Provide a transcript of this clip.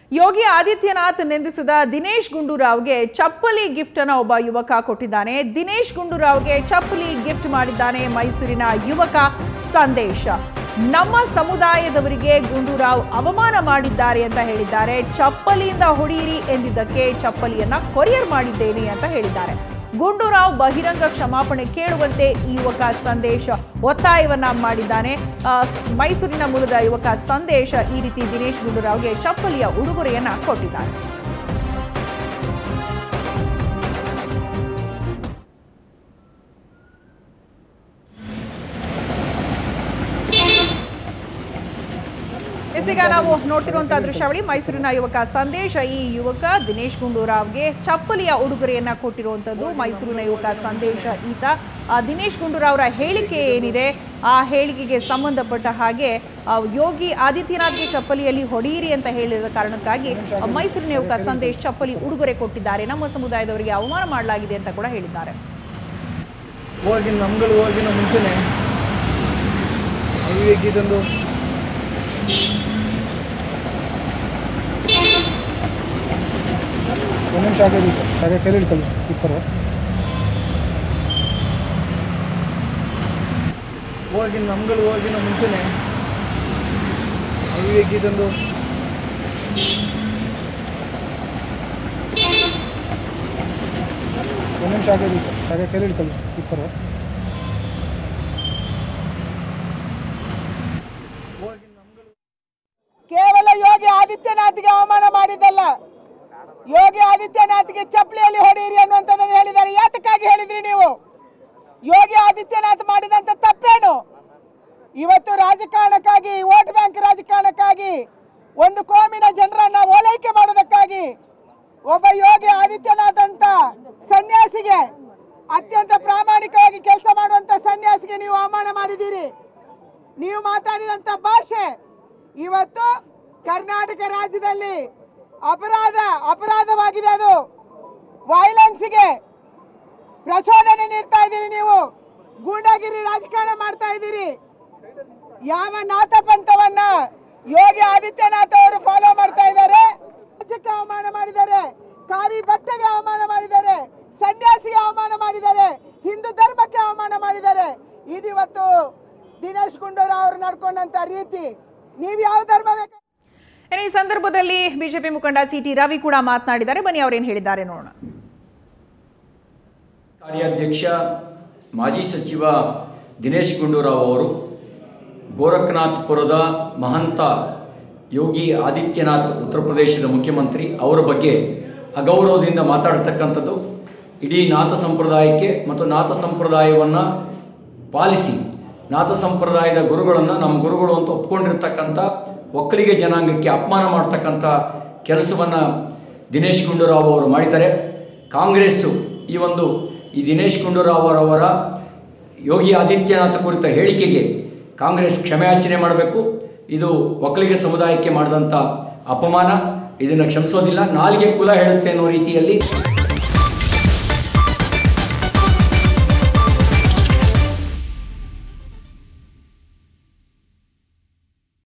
ಯೋಗಿ ಆದಿತ್ಯನಾಥ್ ನಿಂದಿಸಿದ ದಿನೇಶ್ ಗುಂಡೂರಾವ್ಗೆ ಚಪ್ಪಲಿ ಗಿಫ್ಟ್ ಅನ್ನ ಒಬ್ಬ ಯುವಕ ಕೊಟ್ಟಿದ್ದಾನೆ ದಿನೇಶ್ ಗುಂಡೂರಾವ್ಗೆ ಚಪ್ಪಲಿ ಗಿಫ್ಟ್ ಮಾಡಿದ್ದಾನೆ ಮೈಸೂರಿನ ಯುವಕ ಸಂದೇಶ ನಮ್ಮ ಸಮುದಾಯದವರಿಗೆ ಗುಂಡೂರಾವ್ ಅವಮಾನ ಮಾಡಿದ್ದಾರೆ ಅಂತ ಹೇಳಿದ್ದಾರೆ ಚಪ್ಪಲಿಯಿಂದ ಹೊಡೆಯಿರಿ ಎಂದಿದ್ದಕ್ಕೆ ಚಪ್ಪಲಿಯನ್ನ ಕೊರಿಯರ್ ಮಾಡಿದ್ದೇನೆ ಅಂತ ಹೇಳಿದ್ದಾರೆ ಗುಂಡೂರಾವ್ ಬಹಿರಂಗ ಕ್ಷಮಾಪಣೆ ಕೇಳುವಂತೆ ಈ ಯುವಕ ಸಂದೇಶ ಒತ್ತಾಯವನ್ನ ಮಾಡಿದ್ದಾನೆ ಆ, ಮೈಸೂರಿನ ಮೂಲದ ಯುವಕ ಸಂದೇಶ ಈ ರೀತಿ ದಿನೇಶ್ ಗುಂಡೂರಾವ್ಗೆ ಚಪ್ಪಲಿಯ ಉಡುಗೊರೆಯನ್ನ ಕೊಟ್ಟಿದ್ದಾರೆ ಇದೀಗ ನಾವು ನೋಡ್ತಿರುವಂತಹ ದೃಶ್ಯಾವಳಿ ಮೈಸೂರಿನ ಯುವಕ ಸಂದೇಶ ಈ ಯುವಕ ದಿನೇಶ್ ಗುಂಡೂರಾವ್ಗೆ ಚಪ್ಪಲಿಯ ಉಡುಗೊರೆಯನ್ನ ಕೊಟ್ಟಿರುವಂತದ್ದು ಮೈಸೂರಿನ ಯುವಕ ಸಂದೇಶ ಈತ ಆ, ದಿನೇಶ್ ಗುಂಡೂರಾವ್ರ ಹೇಳಿಕೆ ಏನಿದೆ ಆ ಹೇಳಿಕೆಗೆ ಸಂಬಂಧಪಟ್ಟ ಹಾಗೆ ಆ, ಯೋಗಿ ಆದಿತ್ಯನಾಥ್ಗೆ ಚಪ್ಪಲಿಯಲ್ಲಿ ಹೊಡೆಯಿರಿ ಅಂತ ಹೇಳಿದ ಕಾರಣಕ್ಕಾಗಿ ಆ, ಮೈಸೂರಿನ ಯುವಕ ಸಂದೇಶ್ ಚಪ್ಪಲಿ ಉಡುಗೊರೆ ಕೊಟ್ಟಿದ್ದಾರೆ ನಮ್ಮ ಸಮುದಾಯದವರಿಗೆ ಅವಮಾನ ಮಾಡಲಾಗಿದೆ ಅಂತ ಕೂಡ ಹೇಳಿದ್ದಾರೆ ಹೋಗಿ ನಮ್ಗಳು ಹೋಗಿನ ಮುಂಚೆನೆ ಅವಿವೇಕಿದೊಂದು ಒಂದು ನಿಮಿಷ ಆಗೋದು ಸರ್ ಅದೇ ಕೈಲಿ ಹಿಡ್ಕೊಳ್ಳಿ ಇಪ್ಪರು ಹೋಗಿ ನಮ್ಗಳು ಹೋಗಿನ ಮುಂಚೆನೆ ಅವಿವೇಕಿದೊಂದು ಒಂದು ನಿಮಿಷ ಆಗೋದು ಸರ್ ಅದೇ ಕೈಲಿ ಹಿಡ್ಕೊಳ್ಳಿ ಇಪ್ಪರು ಹೋಗಿ ನಮ್ಗಳು ಕೇವಲ ಯೋಗಿ ಆದಿತ್ಯನಾಥ್ಗೆ ಅವಮಾನ ಮಾಡಿದ್ದಲ್ಲ ಯೋಗಿ ಆದಿತ್ಯನಾಥ್ಗೆ ಚಪ್ಪಲಿಯಲ್ಲಿ ಹೊಡೆಯಿರಿ ಅನ್ನುವಂಥದ್ದನ್ನು ಹೇಳಿದ್ದಾರೆ ಯಾತಕ್ಕಾಗಿ ಹೇಳಿದ್ರಿ ನೀವು ಯೋಗಿ ಆದಿತ್ಯನಾಥ್ ಮಾಡಿದಂತ ತಪ್ಪೇನು ಇವತ್ತು ರಾಜಕಾರಣಕ್ಕಾಗಿ ವೋಟ್ ಬ್ಯಾಂಕ್ ರಾಜಕಾರಣಕ್ಕಾಗಿ ಒಂದು ಕೋಮಿನ ಜನರನ್ನ ಓಲೈಕೆ ಮಾಡೋದಕ್ಕಾಗಿ ಒಬ್ಬ ಯೋಗಿ ಆದಿತ್ಯನಾಥ್ ಅಂತ ಸನ್ಯಾಸಿಗೆ ಅತ್ಯಂತ ಪ್ರಾಮಾಣಿಕವಾಗಿ ಕೆಲಸ ಮಾಡುವಂತ ಸನ್ಯಾಸಿಗೆ ನೀವು ಅವಮಾನ ಮಾಡಿದ್ದೀರಿ ನೀವು ಮಾತಾಡಿದಂತ ಭಾಷೆ ಇವತ್ತು ಕರ್ನಾಟಕ ರಾಜ್ಯದಲ್ಲಿ ಅಪರಾಧ ಅಪರಾಧವಾಗಿದೆ ಅದು ವೈಲೆನ್ಸ್ಗೆ ಪ್ರಚೋದನೆ ನೀಡ್ತಾ ಇದ್ದೀರಿ ನೀವು ಗೂಂಡಾಗಿರಿ ರಾಜಕಾರಣ ಮಾಡ್ತಾ ಇದ್ದೀರಿ ಯಾವ ನಾಥ ಪಂಥವನ್ನ ಯೋಗಿ ಆದಿತ್ಯನಾಥ್ ಅವರು ಫಾಲೋ ಮಾಡ್ತಾ ಇದ್ದಾರೆ ರಾಜ್ಯಕ್ಕೆ ಅವಮಾನ ಮಾಡಿದ್ದಾರೆ ಕಾವಿ ಭಕ್ತಗೆ ಅವಮಾನ ಮಾಡಿದ್ದಾರೆ ಸನ್ಯಾಸಿಗೆ ಅವಮಾನ ಮಾಡಿದ್ದಾರೆ ಹಿಂದೂ ಧರ್ಮಕ್ಕೆ ಅವಮಾನ ಮಾಡಿದ್ದಾರೆ ಇದಿವತ್ತು ದಿನೇಶ್ ಗುಂಡೂರಾವ್ ಅವರು ನಡ್ಕೊಂಡಂತ ರೀತಿ ನೀವ್ ಯಾವ ಧರ್ಮ ಬೇಕು ಇನ್ನು ಈ ಸಂದರ್ಭದಲ್ಲಿ ಬಿಜೆಪಿ ಮುಖಂಡ ಸಿ ಟಿ ರವಿ ಕೂಡ ಮಾತನಾಡಿದ್ದಾರೆ ಬನ್ನಿ ಅವರೇನು ಹೇಳಿದ್ದಾರೆ ನೋಡೋಣ ಕಾರ್ಯಾಧ್ಯಕ್ಷ ಮಾಜಿ ಸಚಿವ ದಿನೇಶ್ ಗುಂಡೂರಾವ್ ಅವರು ಗೋರಖನಾಥ್ಪುರದ ಮಹಂತ ಯೋಗಿ ಆದಿತ್ಯನಾಥ್ ಉತ್ತರ ಪ್ರದೇಶದ ಮುಖ್ಯಮಂತ್ರಿ ಅವರ ಬಗ್ಗೆ ಅಗೌರವದಿಂದ ಮಾತಾಡ್ತಕ್ಕಂಥದ್ದು ಇಡೀ ನಾಥ ಸಂಪ್ರದಾಯಕ್ಕೆ ಮತ್ತು ನಾಥ ಸಂಪ್ರದಾಯವನ್ನು ಪಾಲಿಸಿ ನಾಥ ಸಂಪ್ರದಾಯದ ಗುರುಗಳನ್ನು ನಮ್ಮ ಗುರುಗಳು ಅಂತ ಒಪ್ಕೊಂಡಿರ್ತಕ್ಕಂಥ ಒಕ್ಕಲಿಗೆ ಜನಾಂಗಕ್ಕೆ ಅಪಮಾನ ಮಾಡ್ತಕ್ಕಂಥ ಕೆಲಸವನ್ನು ದಿನೇಶ್ ಗುಂಡೂರಾವ್ ಅವರು ಮಾಡಿದ್ದಾರೆ ಕಾಂಗ್ರೆಸ್ಸು ಈ ಒಂದು ಈ ದಿನೇಶ್ ಗುಂಡೂರಾವ್ ಅವರ ಯೋಗಿ ಆದಿತ್ಯನಾಥ್ ಕುರಿತ ಹೇಳಿಕೆಗೆ ಕಾಂಗ್ರೆಸ್ ಕ್ಷಮೆಯಾಚನೆ ಮಾಡಬೇಕು ಇದು ಒಕ್ಕಲಿಗ ಸಮುದಾಯಕ್ಕೆ ಮಾಡಿದಂಥ ಅಪಮಾನ ಇದನ್ನು ಕ್ಷಮಿಸೋದಿಲ್ಲ ನಾಲಿಗೆ ಕುಲ ಹೇಳುತ್ತೆ ಅನ್ನೋ ರೀತಿಯಲ್ಲಿ